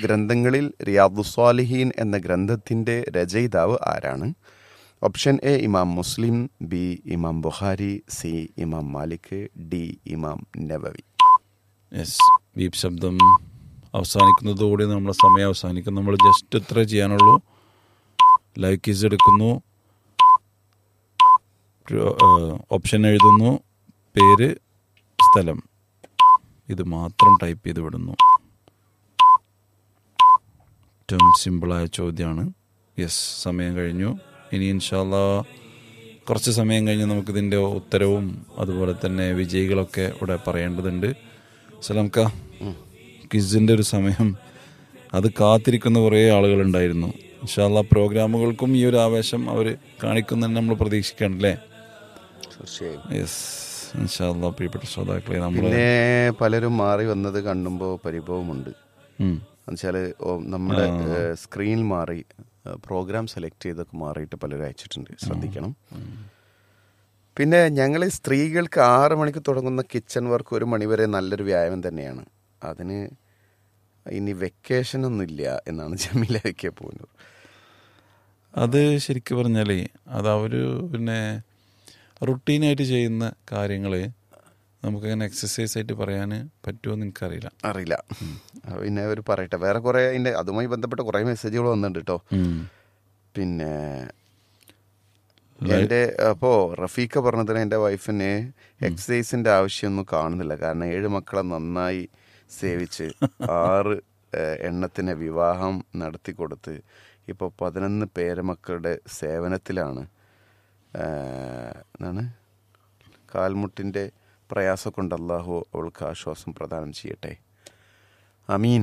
ഗ്രന്ഥങ്ങളിൽ റിയാദുസ്വാലിഹീൻ എന്ന ഗ്രന്ഥത്തിന്റെ രചയിതാവ് ആരാണ് ഓപ്ഷൻ എ ഇമാം മുസ്ലിം ബി ഇമാം ബുഖാരി സി ഇമാം മാലിക് ഡി ഇമാം നബവി യെസ് ബീപ് ശബ്ദം അവസാനിക്കുന്നതോടെ നമ്മുടെ സമയം അവസാനിക്കും നമ്മൾ ജസ്റ്റ് ഇത്ര ചെയ്യാനുള്ളൂ ലൈവ് കീസ് എടുക്കുന്നു ഓപ്ഷൻ എഴുതുന്നു പേര് സ്ഥലം ഇത് മാത്രം ടൈപ്പ് ചെയ്ത് വിടുന്നു ഏറ്റവും സിമ്പിളായ ചോദ്യമാണ് യെസ് സമയം കഴിഞ്ഞു ഇനി ഇൻഷാല്ല കുറച്ച് സമയം കഴിഞ്ഞ് നമുക്കിതിൻ്റെ ഉത്തരവും അതുപോലെ തന്നെ വിജയികളൊക്കെ ഇവിടെ പറയേണ്ടതുണ്ട് സലാംക്ക ക്വിസിൻ്റെ ഒരു സമയം അത് കാത്തിരിക്കുന്ന കുറേ ആളുകളുണ്ടായിരുന്നു ഇൻഷാല്ല പ്രോഗ്രാമുകൾക്കും ഈ ഒരു ആവേശം അവർ കാണിക്കുന്നതിന് നമ്മൾ പ്രതീക്ഷിക്കണല്ലേ തീർച്ചയായും യെസ് ഇൻഷാല്ല പ്രിയപ്പെട്ട ശ്രോതാക്കളെ നമ്മൾ പിന്നെ പലരും മാറി വന്നത് കാണുമ്പോൾ പരിഭവമുണ്ട് എന്നുവെച്ചാൽ നമ്മുടെ സ്ക്രീനിൽ മാറി പ്രോഗ്രാം സെലക്ട് ചെയ്തൊക്കെ മാറിയിട്ട് പലരും അയച്ചിട്ടുണ്ട് ശ്രദ്ധിക്കണം പിന്നെ ഞങ്ങൾ സ്ത്രീകൾക്ക് ആറ് മണിക്ക് തുടങ്ങുന്ന കിച്ചൺ വർക്ക് ഒരു മണിവരെ നല്ലൊരു വ്യായാമം തന്നെയാണ് അതിന് ഇനി വെക്കേഷൻ ഒന്നുമില്ല എന്നാണ് ജമീല വെക്കെ പോകുന്നത് അത് ശരിക്കും പറഞ്ഞാലേ അത് അവർ പിന്നെ റുട്ടീനായിട്ട് ചെയ്യുന്ന കാര്യങ്ങൾ നമുക്കങ്ങനെ എക്സസൈസ് ആയിട്ട് പറയാൻ പറ്റുമോ എന്ന് എനിക്കറിയില്ല അറിയില്ല അപ്പൊ പിന്നെ അവർ പറയട്ടെ വേറെ കുറേ അതിൻ്റെ അതുമായി ബന്ധപ്പെട്ട കുറേ മെസ്സേജുകൾ വന്നിട്ടുണ്ട് കേട്ടോ പിന്നെ എൻ്റെ അപ്പോൾ റഫീഖ പറഞ്ഞതിന് എൻ്റെ വൈഫിന് എക്സസൈസിൻ്റെ ആവശ്യമൊന്നും കാണുന്നില്ല കാരണം ഏഴ് മക്കളെ നന്നായി സേവിച്ച് ആറ് ഏഹ്, എണ്ണത്തിന് വിവാഹം നടത്തി കൊടുത്ത് ഇപ്പോൾ പതിനൊന്ന് പേരമക്കളുടെ സേവനത്തിലാണ് ഏഹ്, എന്താണ് കാൽമുട്ടിൻ്റെ പ്രയാസം കൊണ്ട് അള്ളാഹു അവൾക്ക് ആശ്വാസം പ്രദാനം ചെയ്യട്ടെ അമീൻ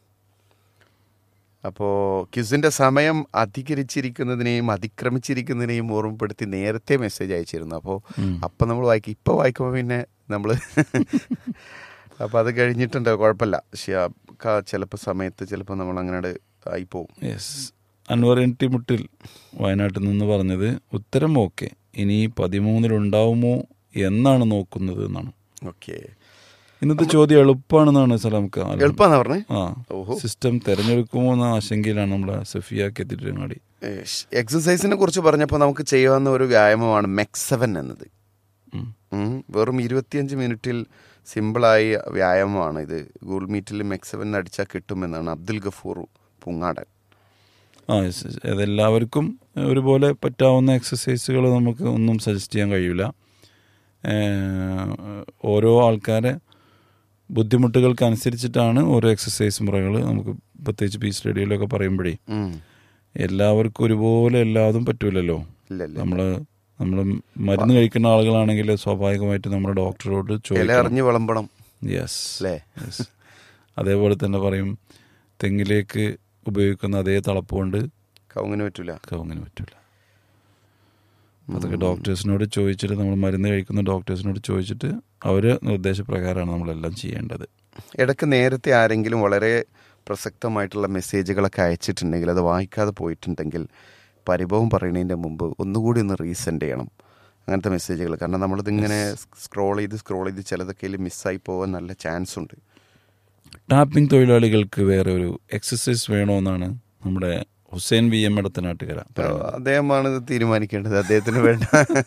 അപ്പോൾ ക്യുസിൻ്റെ സമയം അധികരിച്ചിരിക്കുന്നതിനെയും അതിക്രമിച്ചിരിക്കുന്നതിനെയും ഓർമ്മപ്പെടുത്തി നേരത്തെ മെസ്സേജ് അയച്ചിരുന്നു അപ്പോൾ അപ്പം നമ്മൾ വായിക്കും ഇപ്പോൾ വായിക്കുമ്പോൾ പിന്നെ നമ്മൾ അപ്പോൾ അത് കഴിഞ്ഞിട്ടുണ്ട് കുഴപ്പമില്ല പക്ഷേ ചിലപ്പോൾ സമയത്ത് ചിലപ്പോൾ നമ്മൾ അങ്ങനെ ആയിപ്പോവും yes Anvar N T Muttil വയനാട്ടിൽ നിന്ന് പറഞ്ഞത് ഉത്തരം ഓക്കെ ഇനി പതിമൂന്നിലുണ്ടാവുമോ എന്നാണ് നോക്കുന്നത് എന്നാണ് ഓക്കെ ഇന്നത്തെ ചോദ്യം എളുപ്പമാണെന്നാണ് സലാംക്ക് എളുപ്പമാണെന്ന് പറഞ്ഞേ ആ ഓഹോ സിസ്റ്റം തിരഞ്ഞെടുക്കുമോ എന്ന ആശങ്കയിലാണ് നമ്മുടെ സഫിയാക്കി എത്തിയിട്ടങ്ങാടി എക്സസൈസിനെ കുറിച്ച് പറഞ്ഞപ്പോൾ നമുക്ക് ചെയ്യാവുന്ന ഒരു വ്യായാമമാണ് മെക്സവൻ എന്നത് ഉം. ഉം. വെറും ഇരുപത്തിയഞ്ച് മിനിറ്റിൽ സിമ്പിളായ വ്യായാമമാണ് ഇത് ഗൂഗിൾ മീറ്റിൽ മെക്സവൻ അടിച്ചാൽ കിട്ടുമെന്നാണ് അബ്ദുൽ ഗഫൂർ പുങ്ങാടൻ ആ yes, yes. അതെല്ലാവർക്കും ഒരുപോലെ പറ്റാവുന്ന എക്സസൈസുകൾ നമുക്ക് ഒന്നും സജസ്റ്റ് ചെയ്യാൻ കഴിയില്ല ഏഹ്, ഓരോ ആൾക്കാരെ ബുദ്ധിമുട്ടുകൾക്കനുസരിച്ചിട്ടാണ് ഓരോ എക്സസൈസ് മുറകൾ നമുക്ക് പ്രത്യേകിച്ച് പീസ് റേഡിയോയിലൊക്കെ പറയുമ്പോഴേ ഉം. എല്ലാവർക്കും ഒരുപോലെ എല്ലാതും പറ്റൂലല്ലോ ഇല്ല ഇല്ല നമ്മൾ നമ്മൾ മരുന്ന് കഴിക്കുന്ന ആളുകളാണെങ്കിൽ സ്വാഭാവികമായിട്ട് നമ്മുടെ ഡോക്ടറോട് ഇല ചോദിക്കണം അറിഞ്ഞ് വിളമ്പണം യെസ് അല്ലേ യെസ് അതേപോലെ തന്നെ പറയും തെങ്ങിലേക്ക് ഉപയോഗിക്കുന്ന അതേ തളപ്പ് കൊണ്ട് കവുങ്ങിന് പറ്റൂല കവുങ്ങിന് പറ്റില്ല അതൊക്കെ ഡോക്ടേഴ്സിനോട് ചോദിച്ചിട്ട് നമ്മൾ മരുന്ന് കഴിക്കുന്ന ഡോക്ടേഴ്സിനോട് ചോദിച്ചിട്ട് അവർ നിർദ്ദേശപ്രകാരമാണ് നമ്മളെല്ലാം ചെയ്യേണ്ടത് ഇടയ്ക്ക് നേരത്തെ ആരെങ്കിലും വളരെ പ്രസക്തമായിട്ടുള്ള മെസ്സേജുകളൊക്കെ അയച്ചിട്ടുണ്ടെങ്കിൽ അത് വായിക്കാതെ പോയിട്ടുണ്ടെങ്കിൽ പരിഭവം പറയുന്നതിൻ്റെ മുമ്പ് ഒന്നുകൂടി ഒന്ന് റീസെൻഡ് ചെയ്യണം അങ്ങനത്തെ മെസ്സേജുകൾ കാരണം നമ്മളിതിങ്ങനെ സ്ക്രോൾ ചെയ്ത് സ്ക്രോൾ ചെയ്ത് ചിലതൊക്കെ ഇതിൽ മിസ്സായി പോകാൻ നല്ല ചാൻസ് ഉണ്ട് ടാപ്പിംഗ് തൊഴിലാളികൾക്ക് വേറെ ഒരു എക്സസൈസ് വേണമെന്നാണ് നമ്മുടെ ഹുസൈൻ വി എം ഇടത്തനാട്ടുകര അപ്പോൾ അദ്ദേഹമാണ് ഇത് തീരുമാനിക്കേണ്ടത് അദ്ദേഹത്തിന് വേണ്ട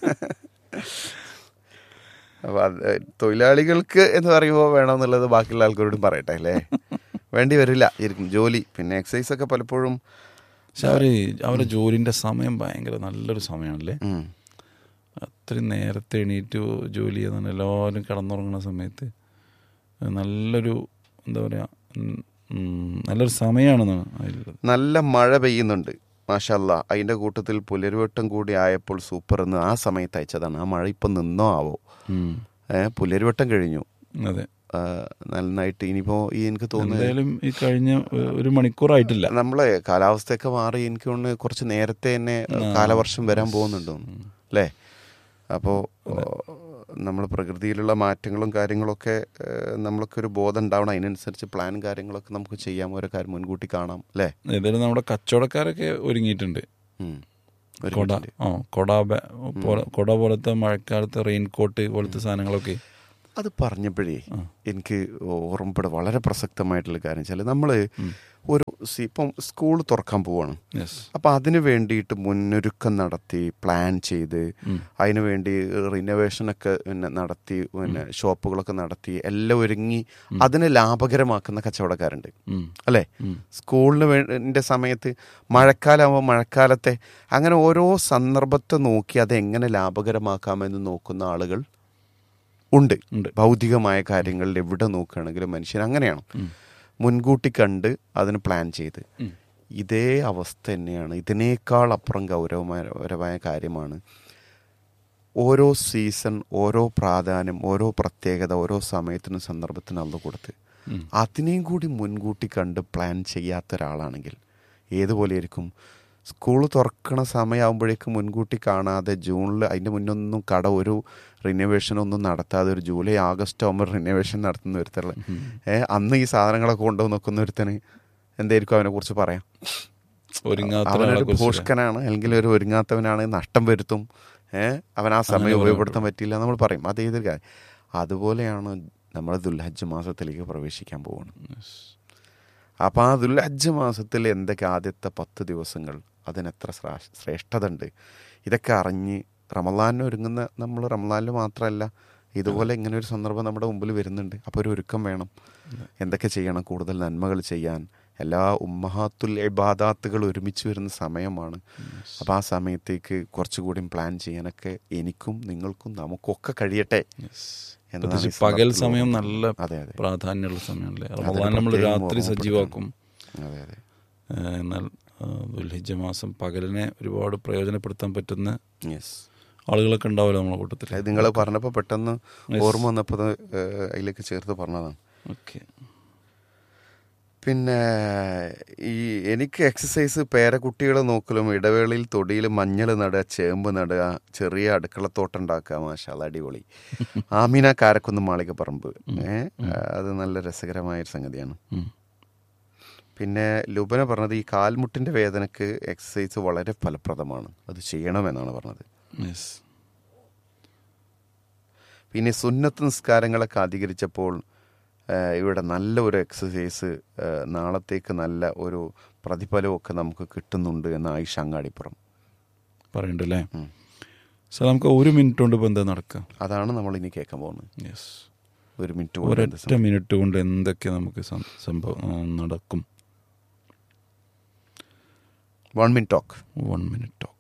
അപ്പോൾ അത് തൊഴിലാളികൾക്ക് എന്ന് പറയുമ്പോൾ വേണമെന്നുള്ളത് ബാക്കിയുള്ള ആൾക്കാരോടും പറയട്ടെ അല്ലേ വേണ്ടി വരില്ല ശരിക്കും ജോലി പിന്നെ എക്സസൈസ് ഒക്കെ പലപ്പോഴും പക്ഷെ അവർ അവരുടെ ജോലിൻ്റെ സമയം ഭയങ്കര നല്ലൊരു സമയമാണല്ലേ ഉം, അത്രയും നേരത്തെ എണീറ്റ് ജോലി ചെയ്യുന്ന എല്ലാവരും കിടന്നുറങ്ങുന്ന സമയത്ത് നല്ലൊരു എന്താ പറയുക നല്ലൊരു സമയമാണെന്നാണ് അതിലുള്ളത് നല്ല മഴ പെയ്യുന്നുണ്ട് മാഷല്ല അതിൻ്റെ കൂട്ടത്തിൽ പുലരുവട്ടം കൂടി ആയപ്പോൾ സൂപ്പർ എന്ന് ആ സമയത്ത് അയച്ചതാണ് ആ മഴ ഇപ്പം നിന്നോ ആവോ ഉം. ഏ പുലരുവട്ടം കഴിഞ്ഞു അതെ ആ, നന്നായിട്ട് ഇനിയിപ്പോൾ ഈ എനിക്ക് തോന്നുന്നത് എന്തായാലും ഈ കഴിഞ്ഞ ഒ- ഒരു മണിക്കൂറായിട്ടില്ല നമ്മളെ കാലാവസ്ഥയൊക്കെ മാറി എനിക്ക് തോന്നുന്നു കുറച്ച് നേരത്തെ തന്നെ കാലവർഷം വരാൻ പോകുന്നുണ്ട് തോന്നുന്നു. അല്ലേ അപ്പോൾ നമ്മൾ പ്രകൃതിയിലുള്ള മാറ്റങ്ങളും കാര്യങ്ങളൊക്കെ ഏഹ്, നമ്മൾക്കൊരു ബോധം ഉണ്ടാവണം അതിനനുസരിച്ച് പ്ലാനും കാര്യങ്ങളൊക്കെ നമുക്ക് ചെയ്യാം ഓരോ കാര്യം മുൻകൂട്ടി കാണാം അല്ലേ ഏതായാലും നമ്മുടെ കച്ചവടക്കാരൊക്കെ ഒരുങ്ങിയിട്ടുണ്ട് ഉം. ഒരു കൊട മിനിറ്റ്. ആ കൊട ബ- പോലെ- കൊട പോലത്തെ മഴക്കാലത്ത് റെയിൻ കോട്ട് പോലത്തെ സാധനങ്ങളൊക്കെ അത് പറഞ്ഞപ്പോഴേ എനിക്ക് ഓർമ്മപ്പെടെ വളരെ പ്രസക്തമായിട്ടുള്ള കാര്യം വെച്ചാൽ നമ്മൾ ഒരു സി- ഇപ്പം സ്കൂൾ തുറക്കാൻ പോവാണ് യെസ് അപ്പം അതിന് വേണ്ടിയിട്ട് മുന്നൊരുക്കം നടത്തി പ്ലാൻ ചെയ്ത് അതിന് വേണ്ടി റിനോവേഷനൊക്കെ പിന്നെ നടത്തി പിന്നെ ഷോപ്പുകളൊക്കെ നടത്തി എല്ലാം ഒരുങ്ങി അതിനെ ലാഭകരമാക്കുന്ന കച്ചവടക്കാരുണ്ട് അല്ലേ സ്കൂളിന് വേണ്ട സമയത്ത് മഴക്കാലമാകുമ്പോൾ മഴക്കാലത്തെ അങ്ങനെ ഓരോ സന്ദർഭത്തെ നോക്കി അത് എങ്ങനെ ലാഭകരമാക്കാമെന്ന് നോക്കുന്ന ആളുകൾ ഉണ്ട് ഉണ്ട്. ഭൗതികമായ കാര്യങ്ങളിൽ എവിടെ നോക്കുകയാണെങ്കിലും മനുഷ്യൻ അങ്ങനെയാണ് മുൻകൂട്ടി കണ്ട് അതിന് പ്ലാൻ ചെയ്ത് ഇതേ അവസ്ഥ തന്നെയാണ് ഇതിനേക്കാൾ അപ്പുറം ഗൗരവപരമായ കാര്യമാണ് ഓരോ സീസൺ ഓരോ പ്രാധാന്യം ഓരോ പ്രത്യേകത ഓരോ സമയത്തിനും സന്ദർഭത്തിനും അള്ള കൊടുത്ത് അതിനെയും കൂടി മുൻകൂട്ടി കണ്ട് പ്ലാൻ ചെയ്യാത്ത ഒരാളാണെങ്കിൽ ഏതുപോലെയായിരിക്കും സ്കൂൾ തുറക്കണ സമയമാകുമ്പോഴേക്കും മുൻകൂട്ടി കാണാതെ ജൂണിൽ അതിൻ്റെ മുന്നൊന്നും കട ഒരു റിനോവേഷൻ ഒന്നും നടത്താതെ ഒരു ജൂലൈ ആഗസ്റ്റ് ആകുമ്പോൾ റിനോവേഷൻ നടത്തുന്ന ഒരുത്തരുള്ള ഏ അന്ന് ഈ സാധനങ്ങളൊക്കെ കൊണ്ടുവന്ന് നോക്കുന്ന ഒരുത്തന് എന്തായിരിക്കും അവനെ കുറിച്ച് പറയാം ഒരുങ്ങാത്ത അവനൊരു ഒരാളെ കുറിച്ച് ഭോഷ്കനാണ് അല്ലെങ്കിൽ ഒരു ഒരുങ്ങാത്തവനാണ് നഷ്ടം വരുത്തും ഏഹ് അവൻ ആ സമയം ഉപയോഗപ്പെടുത്താൻ പറ്റില്ല നമ്മൾ പറയും അത് ഏതൊരു കാര്യം അതുപോലെയാണ് നമ്മൾ ദുൽഹജ്ജ് മാസത്തിലേക്ക് പ്രവേശിക്കാൻ പോകുന്നത് അപ്പം ആ ദുൽഹജ്ജ് മാസത്തിൽ എന്തൊക്കെ ആദ്യത്തെ പത്ത് ദിവസങ്ങൾ അതിനെത്ര ശ്രാ- ശ്രേഷ്ഠത ഉണ്ട് ഇതൊക്കെ അറിഞ്ഞ് റമലാനിന് ഒരുങ്ങുന്ന നമ്മൾ റമലാനിൽ മാത്രമല്ല ഇതുപോലെ ഇങ്ങനെ ഒരു സന്ദർഭം നമ്മുടെ മുമ്പിൽ വരുന്നുണ്ട് അപ്പോൾ ഒരു ഒരുക്കം വേണം എന്തൊക്കെ ചെയ്യണം കൂടുതൽ നന്മകൾ ചെയ്യാൻ എല്ലാ ഉമ്മഹാത്തുൽ ഇബാദാത്തുകൾ ഒരുമിച്ച് വരുന്ന സമയമാണ് അപ്പോൾ ആ സമയത്തേക്ക് കുറച്ചുകൂടി പ്ലാൻ ചെയ്യാനൊക്കെ എനിക്കും നിങ്ങൾക്കും നമുക്കൊക്കെ കഴിയട്ടെ എന്നതാണ് ഈ പ്രത്യേകിച്ച് പകൽ സന്ദർഭത്തിൽ സമയം ഓർമ്മ- നല്ല അതെ അതെ പ്രാധാന്യമുള്ള സമയമല്ലേ അതിന് റമദാൻ നമ്മൾ പ്രത്യേകം രാത്രി ഓർമ്മപ്പെടുത്തണം. സജീവാക്കും അതെ അതെ ഏഹ് എന്നാൽ ഏഹ് ദുൽഹിജ്ജ മാസം പകലിനെ ഒരുപാട് പ്രയോജനപ്പെടുത്താൻ പറ്റുന്ന യെസ് ആളുകളൊക്കെ ഉണ്ടാവില്ല നമ്മളെ കൂട്ടത്തിൽ അത് നിങ്ങൾ പറഞ്ഞപ്പോൾ പെട്ടെന്ന് ഓർമ്മ വന്നപ്പോൾ അത്, ഏഹ്, അതിലേക്ക് ചേർത്ത് പറഞ്ഞതാണ് ഓക്കെ പിന്നെ ഈ എനിക്ക് എക്സസൈസ് പേരക്കുട്ടികളെ നോക്കലും ഇടവേളയിൽ തൊടിയിൽ മഞ്ഞൾ നടുക ചേമ്പ് നടുക ചെറിയ അടുക്കളത്തോട്ടം ഉണ്ടാക്കുക മാഷാല അടിപൊളി ആമീന കാരക്കുന്ന് മാളികപ്പറമ്പ് ഏ അത് നല്ല രസകരമായ ഒരു സംഗതിയാണ് പിന്നെ ലുബന പറഞ്ഞത് ഈ കാൽമുട്ടിൻ്റെ വേദനക്ക് എക്സസൈസ് വളരെ ഫലപ്രദമാണ് അത് ചെയ്യണമെന്നാണ് പറഞ്ഞത് യെസ് പിന്നെ സുന്നത്ത് നിസ്കാരങ്ങളൊക്കെ അധികരിച്ചപ്പോൾ ആ, ഇവിടെ നല്ല ഒരു എക്സസൈസ് ആ, നാളത്തേക്ക് നല്ല ഒരു പ്രതിഫലമൊക്കെ നമുക്ക് കിട്ടുന്നുണ്ട് എന്ന് ആയിഷ അങ്ങാടിപ്പുറം പറയണ്ടല്ലേ ഉം. സാർ നമുക്ക് ഒരു മിനിറ്റ് കൊണ്ട് ഇപ്പം എന്താ നടക്കുക അതാണ് നമ്മൾ ഇനി കേൾക്കാൻ പോകുന്നത് യെസ് ഒരു മിനിറ്റ് കൊണ്ട് എന്ത് ഒരൊറ്റ മിനിറ്റ് കൊണ്ട് എന്തൊക്കെ നമുക്ക് സം- സംഭവം ആ, നടക്കും one minute talk one minute talk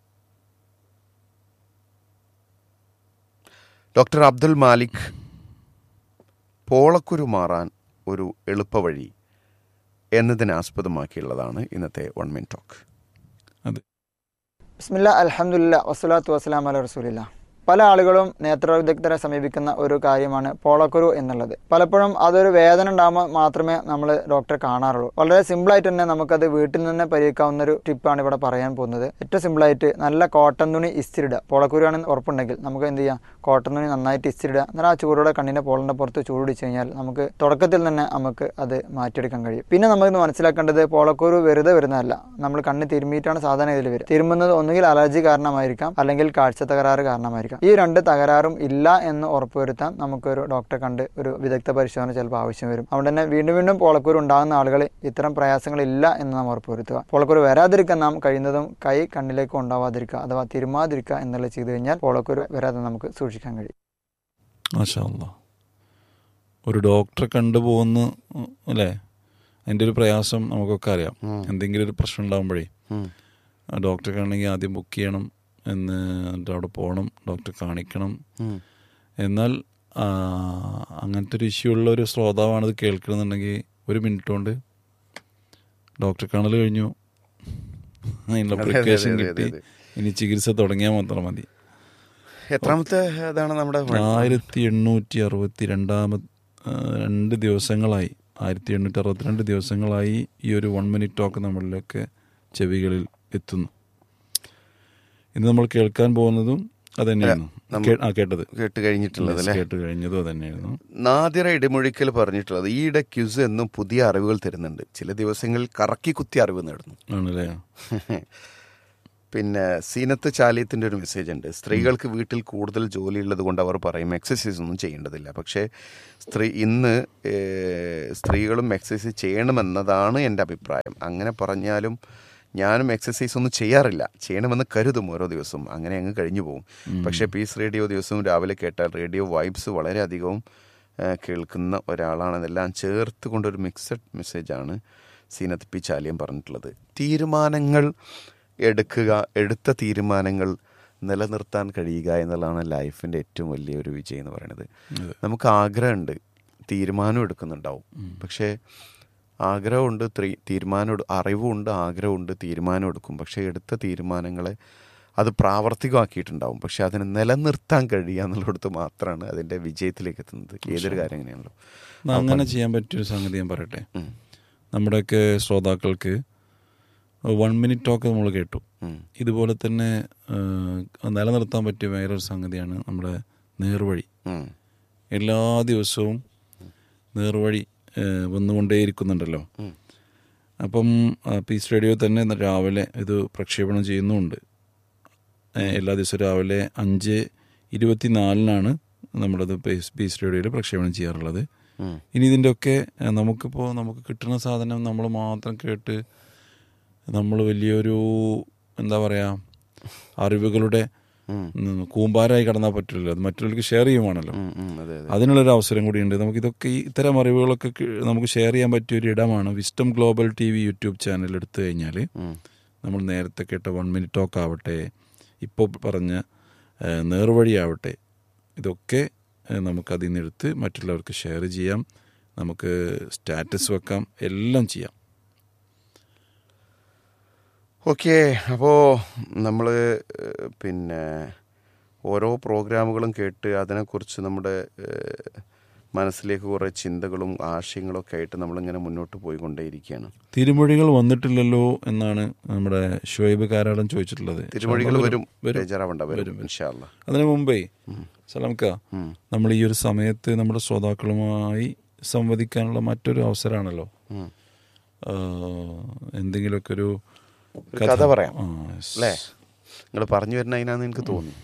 doctor Abdul Malik പോളക്കുരു മാറാൻ ഒരു എളുപ്പവഴി എന്നതിനെ ആസ്പദമാക്കിയുള്ളതാണ് ഇന്നത്തെ വൺ മിനിറ്റ് ടോക്ക് അതെ ബിസ്മില്ല അലഹമുല്ല വസ്സലാത്തു വസ്സലാം അല റസൂലില്ല പല ആളുകളും നേത്ര വിദഗ്ധരെ സമീപിക്കുന്ന ഒരു കാര്യമാണ് പോളക്കുരു എന്നുള്ളത് പലപ്പോഴും അതൊരു വേദന ഉണ്ടാകുമ്പോൾ മാത്രമേ നമ്മൾ ഡോക്ടറെ കാണാറുള്ളൂ വളരെ സിമ്പിളായിട്ട് തന്നെ നമുക്കത് വീട്ടിൽ നിന്ന് പരിഹരിക്കാവുന്ന ഒരു ടിപ്പാണ് ഇവിടെ പറയാൻ പോകുന്നത് ഏറ്റവും സിമ്പിളായിട്ട് നല്ല കോട്ടൺ തുണി ഇസ്തിരിടുക പോളക്കുരു ആണെന്ന് ഉറപ്പുണ്ടെങ്കിൽ നമുക്ക് എന്ത് ചെയ്യാം കോട്ടൺ തുണി നന്നായിട്ട് ഇസ്തിരിടുക എന്നാൽ ആ ചൂടോടെ കണ്ണിൻ്റെ പോളിൻ്റെ പുറത്ത് ചൂടുപിടിച്ച് കഴിഞ്ഞാൽ നമുക്ക് തുടക്കത്തിൽ തന്നെ നമുക്ക് അത് മാറ്റിയെടുക്കാൻ കഴിയും പിന്നെ നമുക്ക് മനസ്സിലാക്കേണ്ടത് പോളക്കൂറ് വെറുതെ വരുന്നതല്ല നമ്മൾ കണ്ണ് തിരുമ്മിയിട്ടാണ് സാധാരണ ഇതിൽ വരിക തിരുമുന്നത് ഒന്നുകിൽ അലർജി കാരണമായിരിക്കാം അല്ലെങ്കിൽ കാഴ്ച തകരാറ് കാരണമായിരിക്കാം ഈ രണ്ട് തകരാറും ഇല്ല എന്ന് ഉറപ്പുവരുത്താൻ നമുക്കൊരു ഡോക്ടറെ കണ്ട് ഒരു വിദഗ്ധ പരിശോധന ചിലപ്പോൾ ആവശ്യം വരും അതുകൊണ്ട് തന്നെ വീണ്ടും വീണ്ടും പോളക്കൂറ് ഉണ്ടാകുന്ന ആളുകൾ ഇത്തരം പ്രയാസങ്ങളില്ല എന്ന് നാം ഉറപ്പുവരുത്തുക പോളക്കൂറ് വരാതിരിക്കാൻ നാം കഴിയുന്നതും കൈ കണ്ണിലേക്ക് ഉണ്ടാവാതിരിക്കുക അഥവാ തിരുമാതിരിക്കുക എന്നുള്ളത് ചെയ്തു കഴിഞ്ഞാൽ പോളക്കൂറ് വരാതെ നമുക്ക് സൂക്ഷിക്കാൻ കഴിയും മാഷാ അല്ലാ. ഒരു ഡോക്ടറെ കണ്ടുപോകുന്ന അല്ലേ അതിൻ്റെ ഒരു പ്രയാസം നമുക്കൊക്കെ അറിയാം എന്തെങ്കിലും ഒരു പ്രശ്നം ഉണ്ടാകുമ്പോഴേ ആ ഡോക്ടറെ കാണണമെങ്കിൽ ആദ്യം ബുക്ക് ചെയ്യണം എന്ന് എന്നിട്ട് അവിടെ പോകണം ഡോക്ടറെ കാണിക്കണം എന്നാൽ ആ, അങ്ങനത്തെ ഒരു ഇഷ്യൂ ഉള്ള ഒരു ശ്രോതാവാണ് ഇത് കേൾക്കണമെന്നുണ്ടെങ്കിൽ ഒരു മിനിറ്റ് കൊണ്ട് ഡോക്ടറെ കാണൽ കഴിഞ്ഞു അതിനുള്ള അതെ, അതെ, പ്രിക്കോഷൻ അതെ, കിട്ടി അതെ. ഇനി ചികിത്സ തുടങ്ങിയാൽ മാത്രം മതി എത്രാമത്തെ ഇതാണ് നമ്മുടെ ആയിരത്തി എണ്ണൂറ്റി അറുപത്തി രണ്ടാമത് രണ്ട് ദിവസങ്ങളായി ആയിരത്തി എണ്ണൂറ്റി അറുപത്തിരണ്ട് ദിവസങ്ങളായി ഈ ഒരു വൺ മിനിറ്റ് ടോക്ക് നമ്മളിലേക്ക് ചെവികളിൽ എത്തുന്നു ഇന്ന് നമ്മൾ കേൾക്കാൻ പോകുന്നതും അത് തന്നെയായിരുന്നു കേ- ആ കേട്ടത് കേട്ട് കഴിഞ്ഞിട്ടുള്ളത് അല്ലേ കേട്ട് കഴിഞ്ഞതും അത് തന്നെയായിരുന്നു നാദിറ ഇടിമൊഴിക്കൽ പറഞ്ഞിട്ടുള്ളത് ഈയിടെ ക്യുസ് എന്നും പുതിയ അറിവുകൾ തരുന്നുണ്ട് ചില ദിവസങ്ങളിൽ കറക്കി കുത്തി അറിവ് നേടുന്നു ആണല്ലേ പിന്നെ സീനത്ത് ചാലിയത്തിൻ്റെ ഒരു മെസ്സേജ് ഉണ്ട് സ്ത്രീകൾക്ക് വീട്ടിൽ കൂടുതൽ ജോലിയുള്ളത് കൊണ്ട് അവർ പറയും എക്സസൈസ് ഒന്നും ചെയ്യേണ്ടതില്ല പക്ഷേ സ്ത്രീ ഇന്ന് ഏഹ്, സ്ത്രീകളും എക്സസൈസ് ചെയ്യണമെന്നതാണ് എൻ്റെ അഭിപ്രായം അങ്ങനെ പറഞ്ഞാലും ഞാനും എക്സസൈസ് ഒന്നും ചെയ്യാറില്ല ചെയ്യണമെന്ന് കരുതും ഓരോ ദിവസവും അങ്ങനെ അങ്ങ് കഴിഞ്ഞു പോകും പക്ഷേ പീസ് റേഡിയോ ദിവസവും രാവിലെ കേട്ടാൽ റേഡിയോ വൈബ്സ് വളരെയധികവും ഏഹ്, കേൾക്കുന്ന ഒരാളാണ് ഇതെല്ലാം ചേർത്ത് കൊണ്ടൊരു മിക്സഡ് മെസ്സേജാണ് സീനത്ത് പി ചാലിയം പറഞ്ഞിട്ടുള്ളത് തീരുമാനങ്ങൾ എടുക്കുക എടുത്ത തീരുമാനങ്ങൾ നിലനിർത്താൻ കഴിയുക എന്നുള്ളതാണ് ലൈഫിൻ്റെ ഏറ്റവും വലിയൊരു വിജയം എന്ന് പറയുന്നത് നമുക്ക് ആഗ്രഹമുണ്ട് തീരുമാനം എടുക്കുന്നുണ്ടാവും പക്ഷേ ആഗ്രഹമുണ്ട് ത്രീ- തീരുമാനം എടു- അറിവുണ്ട് ആഗ്രഹമുണ്ട് തീരുമാനം എടുക്കും പക്ഷേ എടുത്ത തീരുമാനങ്ങളെ അത് പ്രാവർത്തികമാക്കിയിട്ടുണ്ടാവും പക്ഷെ അതിനെ നിലനിർത്താൻ കഴിയുക എന്നുള്ളിടത്ത് മാത്രമാണ് അതിൻ്റെ വിജയത്തിലേക്ക് എത്തുന്നത് ഏതൊരു കാര്യം അങ്ങനെയാണല്ലോ എന്നാ അങ്ങനെ ചെയ്യാൻ പറ്റിയൊരു സംഗതി ഞാൻ പറയട്ടെ ഉം. നമ്മുടെയൊക്കെ ശ്രോതാക്കൾക്ക് വൺ മിനിറ്റ് ടോക്ക് നമ്മൾ കേട്ടു ഉം. ഇതുപോലെ തന്നെ ആ, നിലനിർത്താൻ പറ്റിയ വേറൊരു സംഗതിയാണ് നമ്മുടെ നേർവഴി ഉം. എല്ലാ ദിവസവും നേർവഴി ആ, വന്നുകൊണ്ടേയിരിക്കുന്നുണ്ടല്ലോ ഉം. അപ്പം ആ, പീസ് റേഡിയോ തന്നെ ഇന്ന് രാവിലെ ഇത് പ്രക്ഷേപണം ചെയ്യുന്നുമുണ്ട് ഏ, എല്ലാ ദിവസവും രാവിലെ അഞ്ച് ഇരുപത്തിനാലിനാണ് നമ്മളത് പീസ് പീസ് റേഡിയോയിൽ പ്രക്ഷേപണം ചെയ്യാറുള്ളത് ഉം. ഇനി ഇതിൻ്റെ ഒക്കെ ഏ, നമുക്കിപ്പോൾ നമുക്ക് കിട്ടുന്ന സാധനം നമ്മൾ മാത്രം കേട്ട് നമ്മൾ വലിയൊരു എന്താ പറയുക അറിവുകളുടെ ഉം. ഉം, കൂമ്പാരായി കടന്നാൽ പറ്റില്ലല്ലോ അത് മറ്റുള്ളവർക്ക് ഷെയർ ചെയ്യുവാണല്ലോ ഉം. ഉം. അതെ അതെ അതിനുള്ളൊരു അവസരം കൂടിയുണ്ട് നമുക്ക് ഇതൊക്കെ ഈ ഇത്തരം അറിവുകളൊക്കെ കി- നമുക്ക് ഷെയർ ചെയ്യാൻ പറ്റിയ ഒരു ഇടമാണ് wisdom global T V YouTube channel എടുത്തു കഴിഞ്ഞാൽ ഉം. നമ്മൾ നേരത്തെ കേട്ട വൺ മിനിറ്റ് ടോക്ക് ആവട്ടെ ഇപ്പോൾ പറഞ്ഞ ഏ, നേർവഴിയാവട്ടെ ഇതൊക്കെ ഏ, നമുക്ക് അതിൽ നിന്ന് എടുത്ത് മറ്റുള്ളവർക്ക് ഷെയർ ചെയ്യാം നമുക്ക് സ്റ്റാറ്റസ് വെക്കാം എല്ലാം ചെയ്യാം ഓക്കെ അപ്പോൾ നമ്മൾ പിന്നെ ഓരോ പ്രോഗ്രാമുകളും കേട്ട് അതിനെക്കുറിച്ച് നമ്മുടെ ഏഹ്, മനസ്സിലേക്ക് കുറേ ചിന്തകളും ആശയങ്ങളും ഒക്കെ ആയിട്ട് നമ്മളിങ്ങനെ മുന്നോട്ട് പോയിക്കൊണ്ടേയിരിക്കുകയാണ് തിരുമൊഴികൾ വന്നിട്ടില്ലല്ലോ എന്നാണ് നമ്മുടെ ഷുഹൈബ് കാരാടൻ ചോദിച്ചിട്ടുള്ളത് തിരുമൊഴികൾ വരും വരും. ബേജാറാവണ്ട വരും ഇൻഷാല്ല അതിനു മുമ്പേ സലാംക്ക നമ്മൾ ഈ ഒരു സമയത്ത് നമ്മുടെ ശ്രോതാക്കളുമായി സംവദിക്കാനുള്ള മറ്റൊരു അവസരമാണല്ലോ ആ, എന്തെങ്കിലുമൊക്കെ ഒരു കഥ പറയാം ആ, yes. അല്ലേ നിങ്ങൾ പറഞ്ഞു വരുന്ന അതിനാന്ന് എനിക്ക് തോന്നി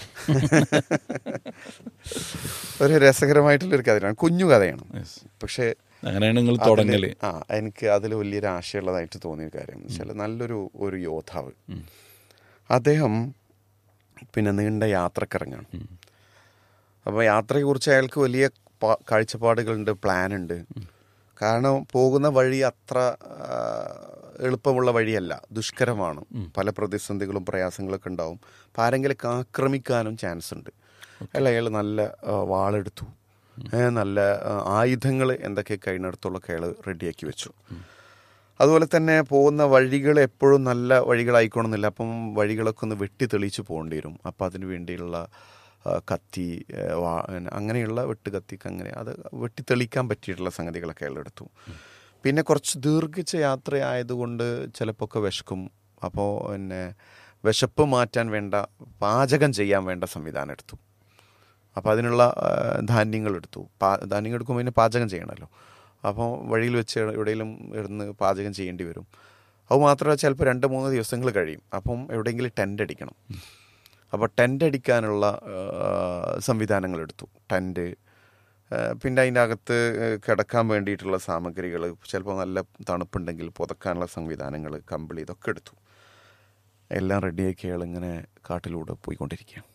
ഒരു രസകരമായിട്ടുള്ളൊരു കഥയാണ് കുഞ്ഞു കഥയാണ് Yes. പക്ഷേ അങ്ങനെയാണ് നിങ്ങൾ അതില് തുടങ്ങല് ആ എനിക്ക് അതിൽ വലിയൊരു ആശയമുള്ളതായിട്ട് തോന്നിയ കാര്യം എന്ന് വെച്ചാൽ നല്ലൊരു ഒരു യോദ്ധാവ് അദ്ദേഹം പിന്നെ നീണ്ട യാത്രക്കിറങ്ങാണ് അപ്പോൾ യാത്രയെക്കുറിച്ച് അയാൾക്ക് വലിയ പ- കാഴ്ചപ്പാടുകളുണ്ട് പ്ലാൻ ഉണ്ട് കാരണം പോകുന്ന വഴി അത്ര ആ, എളുപ്പമുള്ള വഴിയല്ല ദുഷ്കരമാണ് പല പ്രതിസന്ധികളും പ്രയാസങ്ങളൊക്കെ ഉണ്ടാവും അപ്പം ആരെങ്കിലും ആക്രമിക്കാനും ചാൻസ് ഉണ്ട് അല്ല അയാൾ നല്ല ആ, വാളെടുത്തു ഏ, നല്ല ആയുധങ്ങൾ എന്തൊക്കെ കഴിഞ്ഞിടത്തോളൊക്കെ അയാൾ റെഡിയാക്കി വെച്ചു അതുപോലെ തന്നെ പോകുന്ന വഴികൾ എപ്പോഴും നല്ല വഴികളായിക്കോണമെന്നില്ല അപ്പം വഴികളൊക്കെ ഒന്ന് വെട്ടി തെളിയിച്ച് പോകേണ്ടി വരും അപ്പം അതിന് വേണ്ടിയുള്ള ആ, കത്തി ഏ, വാ- അങ്ങനെയുള്ള വെട്ട് കത്തിക്ക് അങ്ങനെ അത് വെട്ടി തെളിയിക്കാൻ പറ്റിയിട്ടുള്ള സംഗതികളൊക്കെ അയാൾ എടുത്തു പിന്നെ കുറച്ച് ദീർഘിച്ച യാത്ര ആയതുകൊണ്ട് ചിലപ്പോൾ ഒക്കെ വിശക്കും അപ്പോൾ പിന്നെ വിശപ്പ് മാറ്റാൻ വേണ്ട പാചകം ചെയ്യാൻ വേണ്ട സംവിധാനം എടുത്തു അപ്പോൾ അതിനുള്ള ആ, ധാന്യങ്ങൾ എടുത്തു പാ ധാന്യങ്ങൾ എടുക്കുമ്പോൾ പിന്നെ പാചകം ചെയ്യണമല്ലോ അപ്പോൾ വഴിയിൽ വെച്ച് എവിടെയെങ്കിലും ഇരുന്ന് പാചകം ചെയ്യേണ്ടി വരും അത് മാത്രമല്ല ചിലപ്പോൾ രണ്ട് മൂന്ന് ദിവസങ്ങൾ കഴിയും അപ്പം എവിടെയെങ്കിലും ടെൻ്റ് അടിക്കണം അപ്പോൾ ടെൻ്റ് അടിക്കാനുള്ള ആ, സംവിധാനങ്ങൾ എടുത്തു ടെൻറ്റ് പിന്നെ അതിൻ്റെ അകത്ത് കിടക്കാൻ വേണ്ടിയിട്ടുള്ള സാമഗ്രികൾ ചിലപ്പോൾ നല്ല തണുപ്പുണ്ടെങ്കിൽ പുതക്കാനുള്ള സംവിധാനങ്ങൾ കമ്പിളി ഇതൊക്കെ എടുത്തു എല്ലാം റെഡിയാക്കി അയാൾ ഇങ്ങനെ കാട്ടിലൂടെ പോയിക്കൊണ്ടിരിക്കുകയാണ്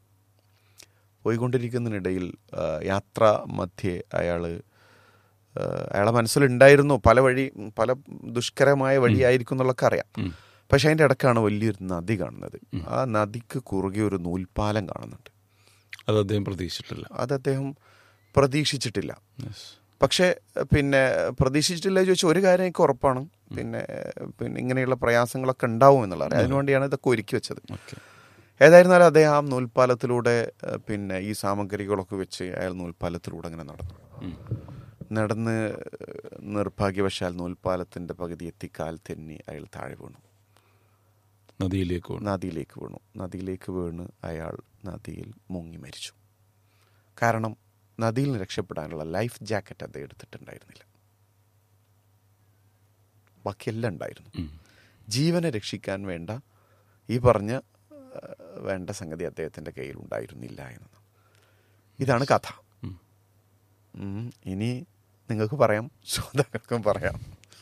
പോയിക്കൊണ്ടിരിക്കുന്നതിനിടയിൽ ആ, യാത്ര മധ്യേ അയാൾ അയാളെ മനസ്സിലുണ്ടായിരുന്നു പല വഴി പല ദുഷ്കരമായ വഴിയായിരിക്കും എന്നുള്ളതൊക്കെ അറിയാം പക്ഷെ അതിൻ്റെ ഇടക്കാണ് വലിയൊരു നദി കാണുന്നത് ആ നദിക്ക് കുറുകെ ഒരു നൂൽപ്പാലം കാണുന്നുണ്ട് അത് അദ്ദേഹം പ്രതീക്ഷിച്ചിട്ടില്ല അത് അദ്ദേഹം പ്രതീക്ഷിച്ചിട്ടില്ല പക്ഷേ പിന്നെ പ്രതീക്ഷിച്ചിട്ടില്ല ചോദിച്ചാൽ ഒരു കാര്യം എനിക്ക് ഉറപ്പാണ് പിന്നെ പിന്നെ ഇങ്ങനെയുള്ള പ്രയാസങ്ങളൊക്കെ ഉണ്ടാവും എന്നുള്ളത് അറിയാം അതിനുവേണ്ടിയാണ് ഇതൊക്കെ ഒരുക്കി വെച്ചത് ഓക്കെ ഏതായിരുന്നാലും അദ്ദേഹം ആ നൂൽപ്പാലത്തിലൂടെ ഏഹ്, പിന്നെ ഈ സാമഗ്രികളൊക്കെ വെച്ച് അയാൾ നൂൽപ്പാലത്തിലൂടെ അങ്ങനെ നടന്നു നടന്ന് ഏഹ്, നിർഭാഗ്യവശാൽ നൂൽപ്പാലത്തിൻ്റെ പകുതി എത്തി കാൽ തെന്നി അയാൾ താഴെ വീണു നദിയിലേക്ക് പോകണം നദിയിലേക്ക് വീണു നദിയിലേക്ക് വീണ് അയാൾ നദിയിൽ മുങ്ങി മരിച്ചു കാരണം നദിയിൽ നിന്ന് രക്ഷപ്പെടാനുള്ള ലൈഫ് ജാക്കറ്റ് അദ്ദേഹം എടുത്തിട്ടുണ്ടായിരുന്നില്ല ബാക്കിയെല്ലാം ഉണ്ടായിരുന്നു ജീവനെ രക്ഷിക്കാൻ വേണ്ട ഈ പറഞ്ഞ ആ, വേണ്ട സംഗതി അദ്ദേഹത്തിൻ്റെ കയ്യിൽ ഉണ്ടായിരുന്നില്ല എന്നത് ഇതാണ് കഥ ഉം. ഇനി നിങ്ങൾക്ക് പറയാം ശ്രോതാക്കൾക്കും പറയാം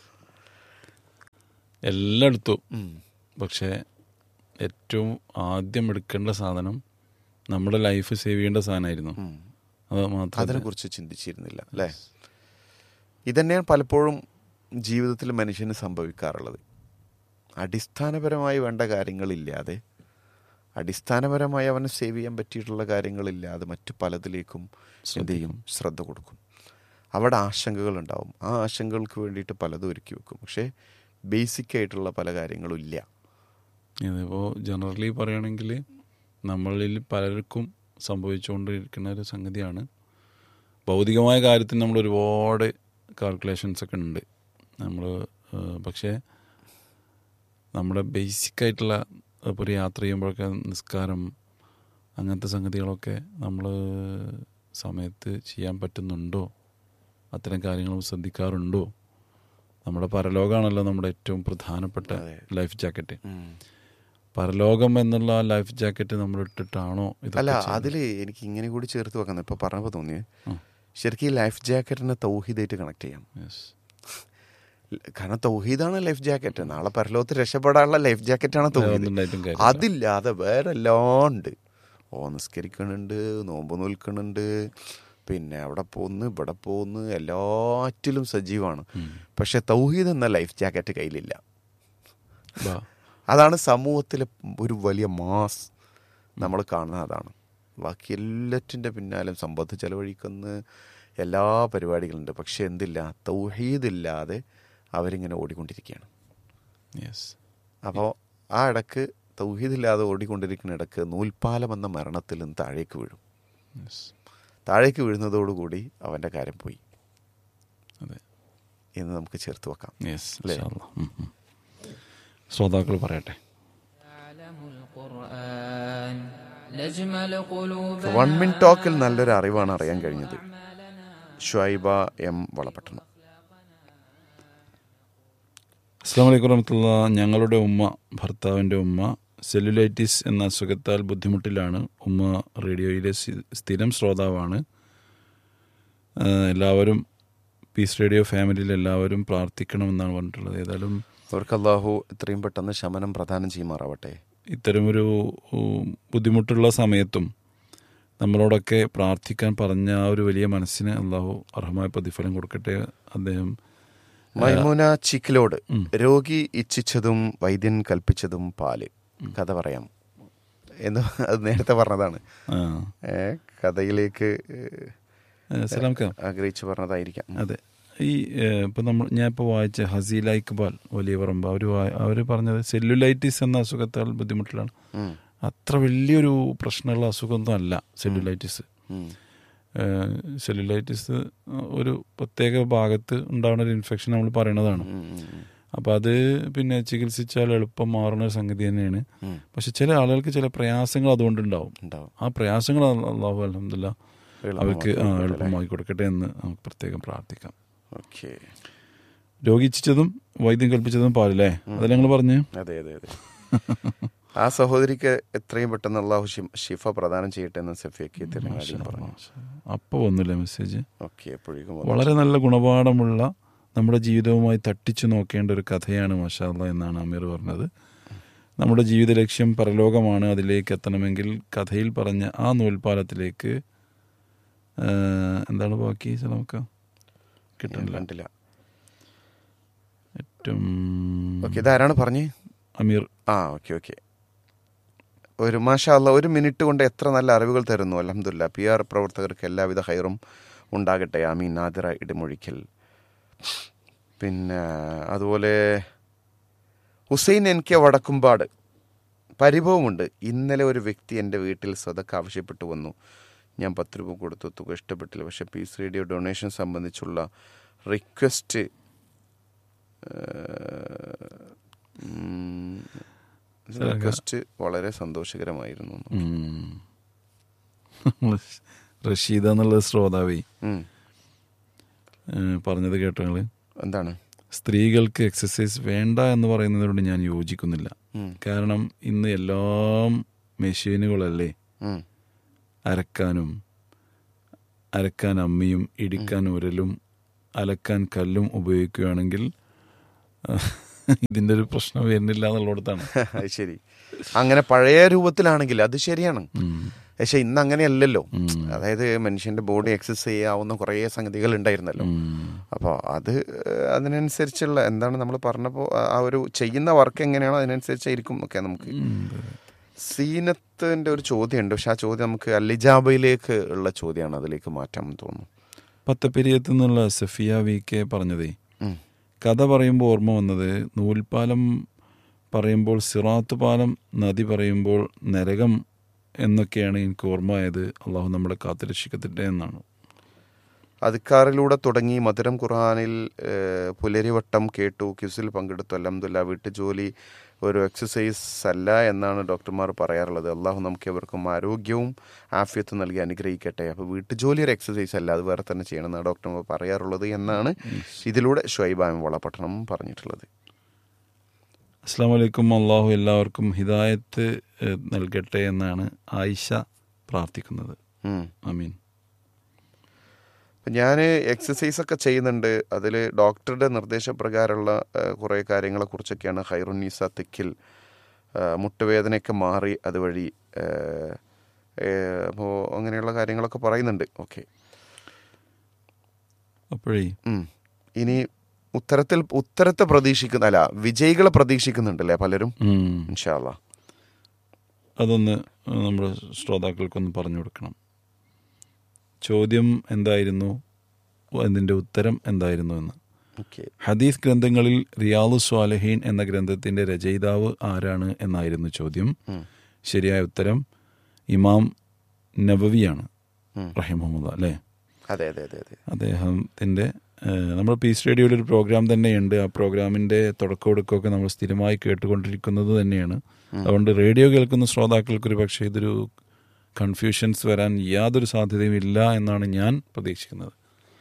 എല്ലാം എടുത്തു ഉം. പക്ഷേ ഏറ്റവും ആദ്യം എടുക്കേണ്ട സാധനം നമ്മുടെ ലൈഫ് സേവ് ചെയ്യേണ്ട സാധനമായിരുന്നു ഉം. അത് മാത്രം അതിനെക്കുറിച്ച് ചിന്തിച്ചിരുന്നില്ല അല്ലേ ഇതന്നെയാണ് പലപ്പോഴും ജീവിതത്തിൽ മനുഷ്യന് സംഭവിക്കാറുള്ളത് അടിസ്ഥാനപരമായി വേണ്ട കാര്യങ്ങളില്ലാതെ അടിസ്ഥാനപരമായി അവന് സേവ് ചെയ്യാൻ പറ്റിയിട്ടുള്ള കാര്യങ്ങളില്ലാതെ മറ്റു പലതിലേക്കും എന്ത് ചെയ്യും ശ്രദ്ധ കൊടുക്കും അവിടെ ആശങ്കകൾ ഉണ്ടാവും ആ ആശങ്കകൾക്ക് വേണ്ടിയിട്ട് പലതും ഒരുക്കി വെക്കും പക്ഷേ ബേസിക് ആയിട്ടുള്ള പല കാര്യങ്ങളും ഇല്ല ഇതിപ്പോൾ ജനറലി പറയുകയാണെങ്കിൽ നമ്മളിൽ പലർക്കും സംഭവിച്ചുകൊണ്ടിരിക്കുന്ന ഒരു സംഗതിയാണ് ഭൗതികമായ കാര്യത്തിന് നമ്മൾ ഒരുപാട് കാൽക്കുലേഷൻസ് ഒക്കെ ഉണ്ട് നമ്മൾ പക്ഷേ നമ്മുടെ ബേസിക് ആയിട്ടുള്ള ഇപ്പോൾ ഒരു യാത്ര ചെയ്യുമ്പോഴൊക്കെ നിസ്കാരം അങ്ങനത്തെ സംഗതികളൊക്കെ നമ്മൾ സമയത്ത് ചെയ്യാൻ പറ്റുന്നുണ്ടോ അത്തരം കാര്യങ്ങൾ ശ്രദ്ധിക്കാറുണ്ടോ നമ്മുടെ പരലോകമാണല്ലോ നമ്മുടെ ഏറ്റവും പ്രധാനപ്പെട്ട ലൈഫ് ജാക്കറ്റ് പരലോകം എന്നുള്ള ആ ലൈഫ് ജാക്കറ്റ് നമ്മൾ ഇട്ടിട്ടാണോ ഇതൊക്കെ അല്ല ചെയ്യുന്നത്? അതിൽ എനിക്ക് ഇങ്ങനെ കൂടി ചേർത്ത് വെക്കുന്നത് ഇപ്പോൾ പറഞ്ഞപ്പോൾ തോന്നിയത് ആ. ശരിക്കും ഈ ലൈഫ് ജാക്കറ്റിനെ തൗഹീദായിട്ട് കണക്ട് ചെയ്യാം Yes. കാരണം തൗഹീദാണ് ലൈഫ് ജാക്കറ്റ് നാളെ പരലോകത്ത് രക്ഷപ്പെടാനുള്ള ലൈഫ് ജാക്കറ്റാണ് തൗഹീദ് ഒന്നുണ്ടായിട്ടും കാര്യമില്ല. അതില്ലാതെ വേറെ എല്ലാം ഉണ്ട് ഓ നിസ്കരിക്കണുണ്ട് നോമ്പ് നോൽക്കണുണ്ട് പിന്നെ അവിടെ പോന്ന് ഇവിടെ പോന്ന് എല്ലാറ്റിലും സജീവമാണ് പക്ഷെ തൗഹീദ് എന്ന ലൈഫ് ജാക്കറ്റ് കയ്യിലില്ല ബാ. അതാണ് സമൂഹത്തിലെ ഒരു വലിയ മാസ് നമ്മൾ കാണുന്നത് അതാണ് ബാക്കി എല്ലാറ്റിൻ്റെ പിന്നാലും സമ്പത്ത് ചെലവഴിക്കുന്ന എല്ലാ പരിപാടികളുണ്ട് പക്ഷെ എന്തില്ല തൗഹീദില്ലാതെ അവരിങ്ങനെ ഓടിക്കൊണ്ടിരിക്കുകയാണ് Yes. അപ്പോൾ ആ ഇടക്ക് തൗഹീദില്ലാതെ ഓടിക്കൊണ്ടിരിക്കുന്ന ഇടക്ക് നൂൽപ്പാലം എന്ന മരണത്തിൽ നിന്ന് താഴേക്ക് വീഴും Yes. താഴേക്ക് വീഴുന്നതോടുകൂടി അവൻ്റെ കാര്യം പോയി അതെ എന്ന് നമുക്ക് ചേർത്ത് വെക്കാം യെസ് അല്ലേ? ശ്രോതാക്കൾ പറയട്ടെ يعلم القرآن لجمل قلوب വൺ മിൻ ടോക്കിൽ നല്ലൊരു അറിവാണ് അറിയാൻ കഴിഞ്ഞത് ഷുഐബ എം വളപട്ടണം അസ്സാം വലൈക്കും വറഹമത്തുള്ള ഞങ്ങളുടെ ഉമ്മ ഭർത്താവിൻ്റെ ഉമ്മ സെല്ലുലൈറ്റിസ് എന്ന അസുഖത്താൽ ബുദ്ധിമുട്ടിലാണ് ഉമ്മ റേഡിയോയിലെ സ്ഥി- സ്ഥിരം ശ്രോതാവാണ് ആ, എല്ലാവരും പീസ് റേഡിയോ ഫാമിലിയിൽ എല്ലാവരും പ്രാർത്ഥിക്കണമെന്നാണ് പറഞ്ഞിട്ടുള്ളത് ഏതായാലും അവർക്ക് അള്ളാഹു എത്രയും പെട്ടെന്ന് ശമനം പ്രദാനം ചെയ്യുമാറാവട്ടെ ഇത്തരമൊരു ഉം, ബുദ്ധിമുട്ടുള്ള സമയത്തും നമ്മളോടൊക്കെ പ്രാർത്ഥിക്കാൻ പറഞ്ഞ ആ ഒരു വലിയ മനസ്സിന് അള്ളാഹു അർഹമായ പ്രതിഫലം കൊടുക്കട്ടെ അദ്ദേഹം മൈമൂന ചിക്കിലോട് ഉം. രോഗി ഇച്ഛിച്ചതും വൈദ്യൻ കൽപ്പിച്ചതും പാല് കഥ പറയാം എന്ന് അത് നേരത്തെ പറഞ്ഞതാണ് ആ, ഏ, കഥയിലേക്ക് ഏ, സലാംക്ക ആഗ്രഹിച്ചു പറഞ്ഞതായിരിക്കാം അതെ ഈ ഇപ്പം നമ്മൾ ഞാൻ ഇപ്പോൾ വായിച്ച ഹസീല ഇക്ബാൽ വലിയ പറമ്പ് അവർ അവർ പറഞ്ഞത് സെല്ലുലൈറ്റിസ് എന്ന അസുഖത്താൽ ബുദ്ധിമുട്ടിലാണ് ഉം, അത്ര വലിയൊരു പ്രശ്നമുള്ള അസുഖമൊന്നും അല്ല സെല്ലുലൈറ്റിസ് ഉം, സെല്ലുലൈറ്റിസ് ഒരു പ്രത്യേക ഭാഗത്ത് ഉണ്ടാവുന്ന ഒരു ഇൻഫെക്ഷൻ നമ്മൾ പറയണതാണ് ഉം, ഉം, ഉം. അപ്പം അത് പിന്നെ ചികിത്സിച്ചാൽ എളുപ്പം മാറുന്ന ഒരു സംഗതി തന്നെയാണ് ഉം. പക്ഷെ ചില ആളുകൾക്ക് ചില പ്രയാസങ്ങൾ അതുകൊണ്ടുണ്ടാവും ഉണ്ടാവും ആ പ്രയാസങ്ങൾ അള്ളാഹു അലഹമില്ല അവർക്ക് ആ, എളുപ്പമാക്കി എളുപ്പമാക്കി കൊടുക്കട്ടെ എന്ന് നമുക്ക് പ്രത്യേകം പ്രാർത്ഥിക്കാം ഓക്കെ രോഗിച്ചതും വൈദ്യം കൽപ്പിച്ചതും പാലല്ലേ അതല്ലേ നിങ്ങൾ പറഞ്ഞ് അതെ അതെ അതെ ആ സഹോദരിക്ക് എത്രയും പെട്ടെന്ന് അള്ളാഹു ഷി- ഷിഫ പ്രദാനം ചെയ്യട്ടെ എന്ന് സഫിയക്ക് തിരുനാടി പറഞ്ഞു അപ്പോൾ വന്നില്ലേ മെസ്സേജ് ഓക്കെ എപ്പോഴേക്കും വളരെ നല്ല ഗുണപാഠമുള്ള നമ്മുടെ ജീവിതവുമായി തട്ടിച്ചു നോക്കേണ്ട ഒരു കഥയാണ് മഷാല്ല എന്നാണ് അമീർ പറഞ്ഞത് നമ്മുടെ ജീവിത ലക്ഷ്യം പരലോകമാണ് അതിലേക്ക് എത്തണമെങ്കിൽ കഥയിൽ പറഞ്ഞ ആ നൂൽപാലത്തിലേക്ക് ആ, എന്താണ് ബാക്കി നമുക്ക് കിട്ടണില്ല കണ്ടില്ല ഏറ്റവും ഓക്കെ ഇതാരാണ് പറഞ്ഞേ അമീർ ആ ഓക്കെ ഓക്കെ ഒരു മാഷാ അല്ല ഒരു മിനിറ്റ് കൊണ്ട് എത്ര നല്ല അറിവുകൾ തരുന്നു അലഹമില്ല പി ആർ പ്രവർത്തകർക്ക് എല്ലാവിധ ഹൈറും ഉണ്ടാകട്ടെ ആമീൻ നാദിറ ഇടമൊഴിക്കൽ പിന്നെ അതുപോലെ ഹുസൈൻ എൻ കെ വടക്കുംപാട് പരിഭവമുണ്ട് ഇന്നലെ ഒരു വ്യക്തി എൻ്റെ വീട്ടിൽ സ്വതക്ക് ആവശ്യപ്പെട്ടു വന്നു ഞാൻ പത്ത് രൂപ കൊടുത്തു തുക ഇഷ്ടപ്പെട്ടില്ല പക്ഷേ പീസ് റേഡിയോ ഡൊണേഷൻ സംബന്ധിച്ചുള്ള റിക്വസ്റ്റ് റിക്വസ്റ്റ് വളരെ സന്തോഷകരമായിരുന്നു ഉം. റഷീദ എന്നുള്ള ശ്രോതാവേ ഉം. ഏ, പറഞ്ഞത് കേട്ടോ നിങ്ങള് എന്താണ് സ്ത്രീകൾക്ക് എക്സസൈസ് വേണ്ട എന്ന് പറയുന്നതിനോട് ഞാൻ യോജിക്കുന്നില്ല ഉം. കാരണം ഇന്ന് എല്ലാം മെഷീനുകളല്ലേ ഉം. അരക്കാനും അരക്കാൻ അമ്മിയും ഇടിക്കാൻ ഉരലും അലക്കാൻ കല്ലും ഉപയോഗിക്കുകയാണെങ്കിൽ ഇതിൻ്റെ ഒരു പ്രശ്നം വരുന്നില്ല എന്നുള്ളിടത്താണ് അത് ശരി അങ്ങനെ പഴയ രൂപത്തിലാണെങ്കിൽ അത് ശരിയാണ് ഉം. പക്ഷെ ഇന്ന് അങ്ങനെയല്ലല്ലോ ഉം. അതായത് മനുഷ്യന്റെ ബോഡി എക്സസൈസ് ചെയ്യാവുന്ന കുറേ സംഗതികൾ ഉണ്ടായിരുന്നല്ലോ ഉം. അപ്പോൾ അത് ഏഹ്, അതിനനുസരിച്ചുള്ള എന്താണ് നമ്മൾ പറഞ്ഞപ്പോൾ ആ ഒരു ചെയ്യുന്ന വർക്ക് എങ്ങനെയാണോ അതിനനുസരിച്ചായിരിക്കും ഒക്കെ നമുക്ക് ഉം. സീനത്തിന്റെ ഒരു ചോദ്യമുണ്ട് പക്ഷെ ആ ചോദ്യം നമുക്ക് അല്ലിജാബയിലേക്ക് ഉള്ള ചോദ്യമാണ് അതിലേക്ക് മാറ്റാമെന്ന് തോന്നുന്നു പത്തപ്പെരിയത്ത് നിന്നുള്ള സഫിയ വി കെ പറഞ്ഞതേ ഉം. കഥ പറയുമ്പോൾ ഓർമ്മ വന്നത് നൂൽപ്പാലം പറയുമ്പോൾ സിറാത്ത് പാലം നദി പറയുമ്പോൾ നരകം എന്നൊക്കെയാണ് എനിക്ക് ഓർമ്മയായത് അള്ളാഹു നമ്മളെ കാത്തുരക്ഷിക്കത്തിട്ടെ എന്നാണ് അധികാറിലൂടെ തുടങ്ങി മധുരം ഖുർആാനിൽ ഏഹ്, പുലരിവട്ടം കേട്ടു ക്യുസിൽ പങ്കെടുത്തു അലഹമുല്ല വീട്ടുജോലി ഒരു എക്സസൈസ് അല്ല എന്നാണ് ഡോക്ടർമാർ പറയാറുള്ളത് അള്ളാഹു നമുക്ക് എവർക്കും ആരോഗ്യവും ആഫ്യത്തും നൽകി അനുഗ്രഹിക്കട്ടെ അപ്പോൾ വീട്ടുജോലി ഒരു എക്സസൈസ് അല്ല അത് വേറെ തന്നെ ചെയ്യണമെന്നാണ് ഡോക്ടർമാർ പറയാറുള്ളത് എന്നാണ് ഇതിലൂടെ ഷുഐബാം വളപട്ടണം പറഞ്ഞിട്ടുള്ളത് അസ്സാം വലൈക്കും അള്ളാഹു എല്ലാവർക്കും ഹിദായത്ത് ഏഹ്, നൽകട്ടെ എന്നാണ് ആയിഷ പ്രാർത്ഥിക്കുന്നത് ഉം. അമീൻ ഞാൻ എക്സസൈസ് ഒക്കെ ചെയ്യുന്നുണ്ട് അതിൽ ഡോക്ടറുടെ നിർദ്ദേശപ്രകാരമുള്ള ഏഹ്, കുറേ കാര്യങ്ങളെ കുറിച്ചൊക്കെയാണ് ഹൈറുന്നീസ തെക്കിൽ ഏഹ്, മുട്ടുവേദനയൊക്കെ മാറി അതുവഴി അപ്പോൾ അങ്ങനെയുള്ള കാര്യങ്ങളൊക്കെ പറയുന്നുണ്ട് ഓക്കെ അപ്പോഴേ ഇനി ഉത്തരത്തിൽ ഉത്തരത്തെ പ്രതീക്ഷിക്കുന്ന അല്ല വിജയികളെ പ്രതീക്ഷിക്കുന്നുണ്ടല്ലേ പലരും ഉം, ഇൻഷാല്ല അതൊന്ന് നമ്മുടെ ശ്രോതാക്കൾക്കൊന്ന് പറഞ്ഞു കൊടുക്കണം ചോദ്യം എന്തായിരുന്നു അതിൻ്റെ ഉത്തരം എന്തായിരുന്നു എന്ന് ഓക്കെ ഹദീസ് ഗ്രന്ഥങ്ങളിൽ റിയാദു സ്വാലഹീൻ എന്ന ഗ്രന്ഥത്തിന്റെ രചയിതാവ് ആരാണ് എന്നായിരുന്നു ചോദ്യം ശരിയായ ഉത്തരം ഇമാം നബവിയാണ് ഉം. റഹിമുല്ല അല്ലേ അതെ അതെ അതെ അതെ അദ്ദേഹത്തിൻ്റെ നമ്മൾ പീസ് റേഡിയോയിൽ ഒരു പ്രോഗ്രാം തന്നെയുണ്ട് ആ പ്രോഗ്രാമിൻ്റെ തുടക്കം ഒടുക്കമൊക്കെ നമ്മൾ സ്ഥിരമായി കേട്ടുകൊണ്ടിരിക്കുന്നത് തന്നെയാണ് അതുകൊണ്ട് റേഡിയോ കേൾക്കുന്ന ശ്രോതാക്കൾക്ക് ഒരു പക്ഷേ ഇതൊരു കൺഫ്യൂഷൻസ് വരാൻ യാതൊരു സാധ്യതയും ഇല്ല എന്നാണ് ഞാൻ പ്രതീക്ഷിക്കുന്നത്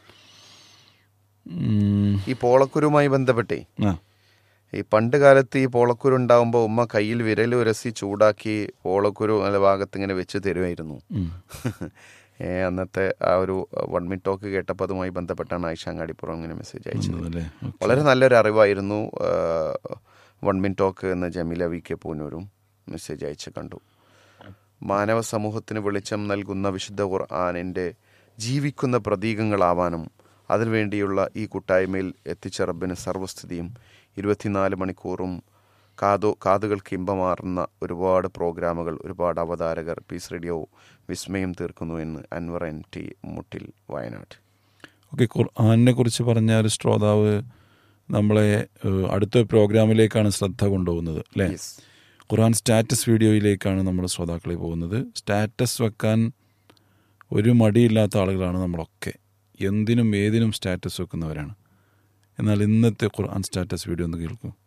ഉം, ഈ പോളക്കുരുമായി ബന്ധപ്പെട്ടേ ആ ഈ പണ്ട് കാലത്ത് ഈ പോളക്കുരു ഉണ്ടാവുമ്പോൾ ഉമ്മ കയ്യിൽ വിരൽ ഉരസി ചൂടാക്കി പോളക്കുരു നല്ല ഭാഗത്ത് ഇങ്ങനെ വെച്ച് തരുമായിരുന്നു ഉം. ഏ, അന്നത്തെ ആ ഒരു വൺ മിനിറ്റ് ടോക്ക് കേട്ടപ്പോൾ അതുമായി ബന്ധപ്പെട്ടാണ് ആയിഷ അങ്ങാടിപ്പുറം ഇങ്ങനെ മെസ്സേജ് അയച്ചത് അല്ലേ വളരെ നല്ലൊരു അറിവായിരുന്നു വൺ മിനിറ്റ് ടോക്ക് എന്ന ജമീല വി കെ പൂനൂരും മെസ്സേജ് അയച്ച് കണ്ടു മാനവ സമൂഹത്തിന് വെളിച്ചം നൽകുന്ന വിശുദ്ധ ഖുർആാനിൻ്റെ ജീവിക്കുന്ന പ്രതീകങ്ങളാവാനും അതിനുവേണ്ടിയുള്ള ഈ കൂട്ടായ്മയിൽ എത്തിച്ച റബ്ബിന് സർവസ്ഥിതിയും ഇരുപത്തിനാല് മണിക്കൂറും കാതോ കാതുകൾക്ക് ഇമ്പമാറുന്ന ഒരുപാട് പ്രോഗ്രാമുകൾ ഒരുപാട് അവതാരകർ പീസ് റേഡിയോ വിസ്മയം തീർക്കുന്നു എന്ന് അൻവർ എൻ ടി മുട്ടിൽ വയനാട് ഓക്കെ ഖുർആാനിനെ കുറിച്ച് പറഞ്ഞ ഒരു ശ്രോതാവ് നമ്മളെ ഏഹ്, അടുത്ത പ്രോഗ്രാമിലേക്കാണ് ശ്രദ്ധ കൊണ്ടുപോകുന്നത് അല്ലേ Yes. ഖുർആൻ സ്റ്റാറ്റസ് വീഡിയോയിലേക്കാണ് നമ്മൾ ശ്രോതാക്കളെ പോകുന്നത് സ്റ്റാറ്റസ് വെക്കാൻ ഒരു മടിയില്ലാത്ത ആളുകളാണ് നമ്മളൊക്കെ എന്തിനും ഏതിനും സ്റ്റാറ്റസ് വെക്കുന്നവരാണ് എന്നാൽ ഇന്നത്തെ ഖുർആൻ സ്റ്റാറ്റസ് വീഡിയോ ഒന്ന് കേൾക്കൂ